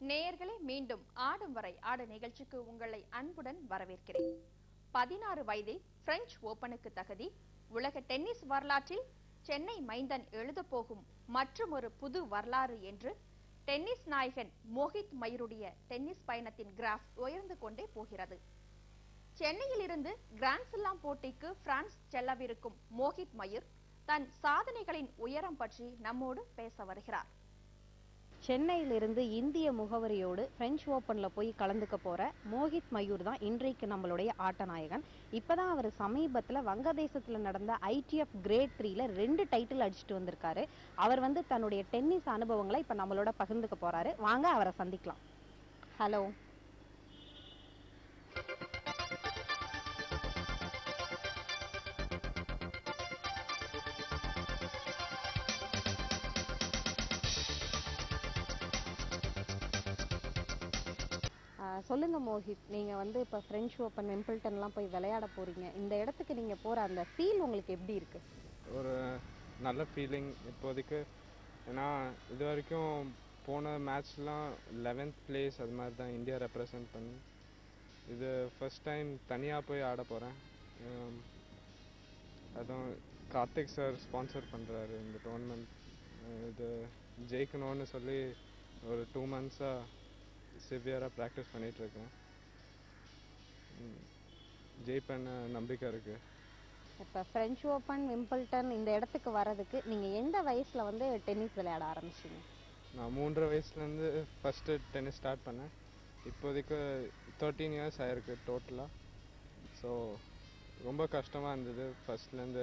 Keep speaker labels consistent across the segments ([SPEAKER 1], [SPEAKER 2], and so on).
[SPEAKER 1] நேயர்களே மீண்டும் ஆடும் வரை ஆடு நிகழ்ச்சிக்கு உங்களை அன்புடன் வரவேற்கிறேன் பதினாறு வயதில் பிரெஞ்சு ஓபனுக்கு தகுதி உலக டென்னிஸ் வரலாற்றில் சென்னை மைந்தன் எழுதப் போகும் மற்றும் ஒரு புது வரலாறு என்று டென்னிஸ் நாயகன் மோஹித் மயூருடைய டென்னிஸ் பயணத்தின் கிராஃப் உயர்ந்து கொண்டே போகிறது சென்னையில் இருந்து கிராண்ட்ஸ்லாம் போட்டிக்கு பிரான்ஸ் செல்லவிருக்கும் மோஹித் மயூர் தன் சாதனைகளின் உயரம் பற்றி நம்மோடு பேச வருகிறார்
[SPEAKER 2] சென்னையிலிருந்து இந்திய முகவரியோடு பிரெஞ்சு ஓப்பன்ல போய் கலந்துக்க போற மோஹித் மயூர் தான் இன்றைக்கு நம்மளுடைய ஆட்ட நாயகன் இப்பதான் அவர் சமீபத்துல வங்கதேசத்துல நடந்த ஐடிஎஃப் கிரேட் த்ரீல ரெண்டு டைட்டில் அடிச்சுட்டு வந்திருக்காரு அவர் வந்து தன்னுடைய டென்னிஸ் அனுபவங்களை இப்ப நம்மளோட பகிர்ந்துக்க போறாரு வாங்க அவரை சந்திக்கலாம் ஹலோ சொல்லுங்க மோஹித் நீங்க வந்து இப்ப பிரெஞ்சு ஓப்பன் விம்பிள்டன்லாம் போய் விளையாட போறீங்க இந்த இடத்துக்கு நீங்க போற அந்த ஃபீல் உங்களுக்கு எப்படி இருக்கு
[SPEAKER 3] ஒரு நல்ல ஃபீலிங் இப்போதைக்கு ஏன்னா இது வரைக்கும் போன மேட்ச்லாம் லெவன்த் பிளேஸ் அது மாதிரி தான் இந்தியா ரெப்ரசன்ட் பண்ணி இது ஃபர்ஸ்ட் டைம் தனியாக போய் ஆட போகிறேன் அதுவும் கார்த்திக் சார் ஸ்பான்சர் பண்ணுறாரு இந்த டோர்னமெண்ட் இது ஜெயிக்கணும்னு சொல்லி ஒரு டூ மந்த்ஸாக சிவியராக ப்ராக்டிஸ் பண்ணிகிட்ருக்கேன் ஜெயிப்பேன்னு நம்பிக்கை இருக்குது
[SPEAKER 2] இப்ப பிரெஞ்சு ஓப்பன் விம்பிள்டன் இந்த இடத்துக்கு வர்றதுக்கு நீங்க எந்த வயசுல வந்து டென்னிஸ் விளையாட ஆரம்பிச்சீங்க
[SPEAKER 3] நான் மூன்றரை வயசுலேருந்து ஃபஸ்ட்டு டென்னிஸ் ஸ்டார்ட் பண்ணேன் இப்போதைக்கு தேர்ட்டீன் இயர்ஸ் ஆயிருக்கு டோட்டலாக ஸோ ரொம்ப கஷ்டமாக இருந்தது ஃபஸ்ட்லேருந்து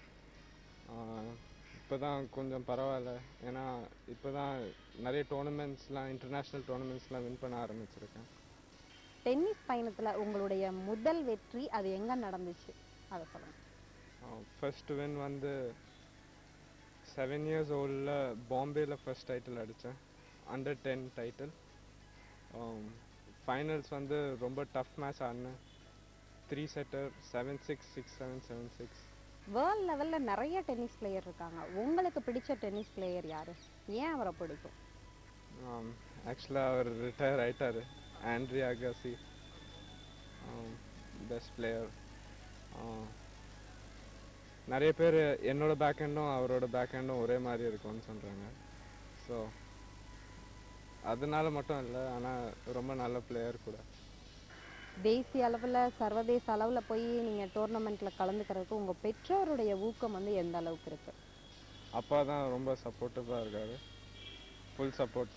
[SPEAKER 3] இப்போ தான் கொஞ்சம் பரவாயில்ல ஏன்னா இப்போ தான் நிறைய டோர்னமெண்ட்ஸ்லாம் இன்டர்நேஷ்னல் டோர்னமெண்ட்ஸ்லாம் வின் பண்ண ஆரம்பிச்சிருக்கேன்
[SPEAKER 2] டென்னிஸ் பயணத்துல உங்களுடைய முதல் வெற்றி அது எங்க நடந்துச்சு அதை சொல்லுங்க
[SPEAKER 3] ஃபர்ஸ்ட் வின் வந்து செவன் இயர்ஸ் ஓல்டில் பாம்பேயில் ஃபர்ஸ்ட் டைட்டில் அடித்தேன் அண்டர் டென் டைட்டில் ஃபைனல்ஸ் வந்து ரொம்ப டஃப் மேட்ச் ஆடினேன் three setter seven six six seven seven six
[SPEAKER 2] world லெவல்ல நிறைய டென்னிஸ் பிளேயர் இருக்காங்க உங்களுக்கு பிடிச்ச டென்னிஸ் பிளேயர் யாரு ஏன் அவரை பிடிக்கும்
[SPEAKER 3] ஆக்சுவலாக அவர் ரிட்டையர் ஆயிட்டாரு ஆண்ட்ரி அகாசி பெஸ்ட் பிளேயர் நிறைய பேர் என்னோட பேக் ஹேண்டும் அவரோட பேக் ஹேண்டும் ஒரே மாதிரி இருக்கும்னு சொல்கிறாங்க ஸோ அதனால மட்டும் இல்லை ஆனால் ரொம்ப நல்ல பிளேயர் கூட
[SPEAKER 2] தேசிய அளவுல சர்வதேச அளவுல போய் நீங்க டோர்னமெண்ட்ல கலந்துக்கிறதுக்கு உங்க பெற்றோருடைய ஊக்கம் வந்து எந்த அளவுக்கு இருக்கு
[SPEAKER 3] அப்பா தான் ரொம்ப சப்போர்ட்டிவாக இருக்காரு ஃபுல் சப்போர்ட்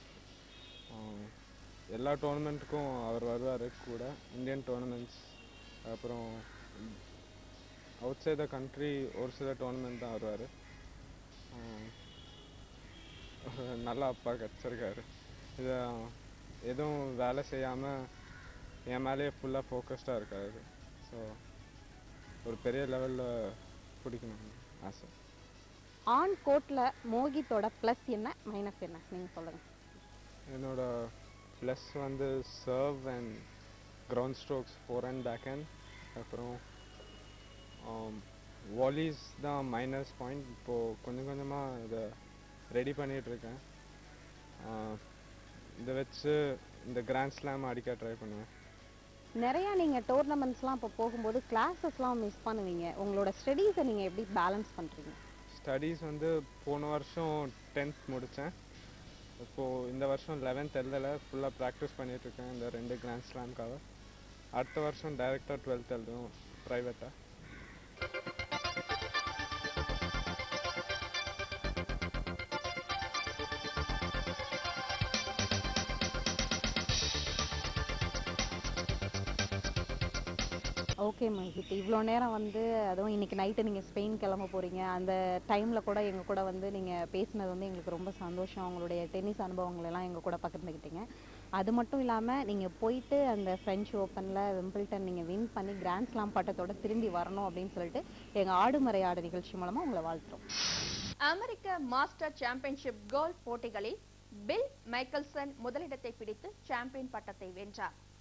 [SPEAKER 3] எல்லா டோர்னமெண்ட்டுக்கும் அவர் வருவார் கூட இந்தியன் டோர்னமெண்ட்ஸ் அப்புறம் அவுட் சைட் த கண்ட்ரி ஒரு சில டோர்னமெண்ட் தான் வருவார் நல்ல அப்பா கிடச்சிருக்காரு இது எதுவும் வேலை செய்யாமல் என் மேலேயே ஃபுல்லாக ஃபோக்கஸ்டாக இருக்காரு ஸோ ஒரு பெரிய லெவலில் பிடிக்கணும் ஆசை
[SPEAKER 2] ஆன் கோர்ட்ல மோகித்தோட ப்ளஸ் என்ன மைனஸ் என்ன நீங்க சொல்லுங்க
[SPEAKER 3] என்னோட ப்ளஸ் வந்து serve and ground strokes fore and backhand அப்புறம் வாலிஸ் தான் மைனஸ் பாயிண்ட் இப்போது கொஞ்சம் கொஞ்சமாக இதை ரெடி பண்ணிகிட்ருக்கேன் இதை வச்சு இந்த கிராண்ட் ஸ்லாம் அடிக்க ட்ரை பண்ணுவேன்
[SPEAKER 2] நிறைய நீங்க டோர்னமெண்ட்ஸ்லாம் இப்போ போகும்போது கிளாஸஸ்லாம் மிஸ் பண்ணுவீங்க உங்களோட ஸ்டடீஸை நீங்க எப்படி பேலன்ஸ் பண்றீங்க
[SPEAKER 3] ஸ்டடீஸ் வந்து போன வருஷம் டென்த் முடித்தேன் இப்போது இந்த வருஷம் லெவன்த் எழுதலை ஃபுல்லாக ப்ராக்டிஸ் பண்ணிகிட்ருக்கேன் இந்த ரெண்டு கிராண்ட் ஸ்லாம்க்காக அடுத்த வருஷம் டைரெக்டாக டுவெல்த் எழுதும் ப்ரைவேட்டாக
[SPEAKER 2] ஓகே மஹித் இவ்வளோ நேரம் வந்து அதுவும் இன்னைக்கு நைட்டு நீங்கள் ஸ்பெயின் கிளம்ப போகிறீங்க அந்த டைமில் கூட எங்கள் கூட வந்து நீங்கள் பேசினது வந்து எங்களுக்கு ரொம்ப சந்தோஷம் உங்களுடைய டென்னிஸ் அனுபவங்கள் எல்லாம் எங்கள் கூட பகிர்ந்துக்கிட்டீங்க அது மட்டும் இல்லாமல் நீங்கள் போயிட்டு அந்த ஃப்ரெஞ்சு ஓப்பனில் விம்பிள்டன் நீங்கள் வின் பண்ணி கிராண்ட் ஸ்லாம் பட்டத்தோட திரும்பி வரணும் அப்படின்னு சொல்லிட்டு எங்கள் ஆடுமறை ஆடு நிகழ்ச்சி மூலமாக உங்களை வாழ்த்துறோம்
[SPEAKER 1] அமெரிக்க மாஸ்டர் சாம்பியன்ஷிப் கோல்ஃப் போட்டிகளில் பில் மைக்கேல்சன் முதலிடத்தை பிடித்து சாம்பியன் பட்டத்தை வென்றார்